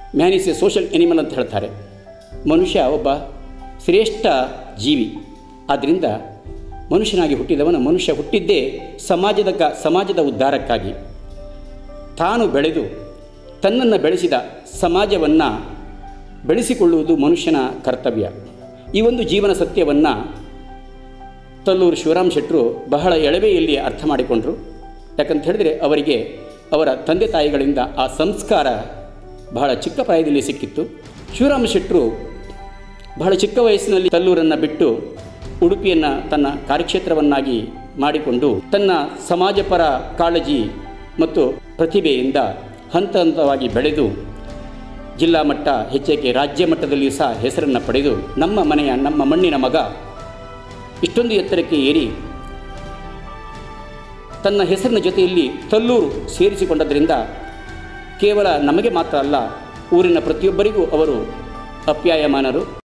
man is a social animal ಅಂತ ಹೇಳ್ತಾರೆ ಮನುಷ್ಯ ಒಬ್ಬ ಶ್ರೇಷ್ಠ ಜೀವಿ ಆದ್ದರಿಂದ ಮನುಷ್ಯನಾಗಿ ಹುಟ್ಟಿದವನು ಮನುಷ್ಯ ಹುಟ್ಟಿದ್ದೇ ಸಮಾಜದ ಕ ಸಮಾಜದ ಉದ್ಧಾರಕ್ಕಾಗಿ ತಾನು ಬೆಳೆದು ತನ್ನನ್ನು ಬೆಳೆಸಿದ ಸಮಾಜವನ್ನು ಬೆಳೆಸಿಕೊಳ್ಳುವುದು ಮನುಷ್ಯನ ಕರ್ತವ್ಯ ಈ ಒಂದು ಜೀವನ ಸತ್ಯವನ್ನು ತಲ್ಲೂರು ಶಿವರಾಮ್ ಶೆಟ್ಟರು ಬಹಳ ಎಳವೆಯಲ್ಲಿ ಅರ್ಥ ಮಾಡಿಕೊಂಡರು ಯಾಕಂತ ಹೇಳಿದರೆ ಅವರಿಗೆ ಅವರ ತಂದೆ ತಾಯಿಗಳಿಂದ ಆ ಸಂಸ್ಕಾರ ಬಹಳ ಚಿಕ್ಕ ಪ್ರಾಯದಲ್ಲಿ ಸಿಕ್ಕಿತ್ತು ಶಿವರಾಮ ಶೆಟ್ಟರು ಬಹಳ ಚಿಕ್ಕ ವಯಸ್ಸಿನಲ್ಲಿ ತಲ್ಲೂರನ್ನು ಬಿಟ್ಟು ಉಡುಪಿಯನ್ನು ತನ್ನ ಕಾರ್ಯಕ್ಷೇತ್ರವನ್ನಾಗಿ ಮಾಡಿಕೊಂಡು ತನ್ನ ಸಮಾಜಪರ ಕಾಳಜಿ ಮತ್ತು ಪ್ರತಿಭೆಯಿಂದ ಹಂತ ಹಂತವಾಗಿ ಬೆಳೆದು ಜಿಲ್ಲಾ ಮಟ್ಟ ಹೆಚ್ಚೇಕೆ ರಾಜ್ಯ ಮಟ್ಟದಲ್ಲಿಯೂ ಸಹ ಹೆಸರನ್ನು ಪಡೆದು ನಮ್ಮ ಮನೆಯ ನಮ್ಮ ಮಣ್ಣಿನ ಮಗ ಇಷ್ಟೊಂದು ಎತ್ತರಕ್ಕೆ ಏರಿ ತನ್ನ ಹೆಸರಿನ ಜೊತೆಯಲ್ಲಿ ತಲ್ಲೂರು ಸೇರಿಸಿಕೊಂಡದ್ರಿಂದ ಕೇವಲ ನಮಗೆ ಮಾತ್ರ ಅಲ್ಲ ಊರಿನ ಪ್ರತಿಯೊಬ್ಬರಿಗೂ ಅವರು ಅಪ್ಯಾಯಮಾನರು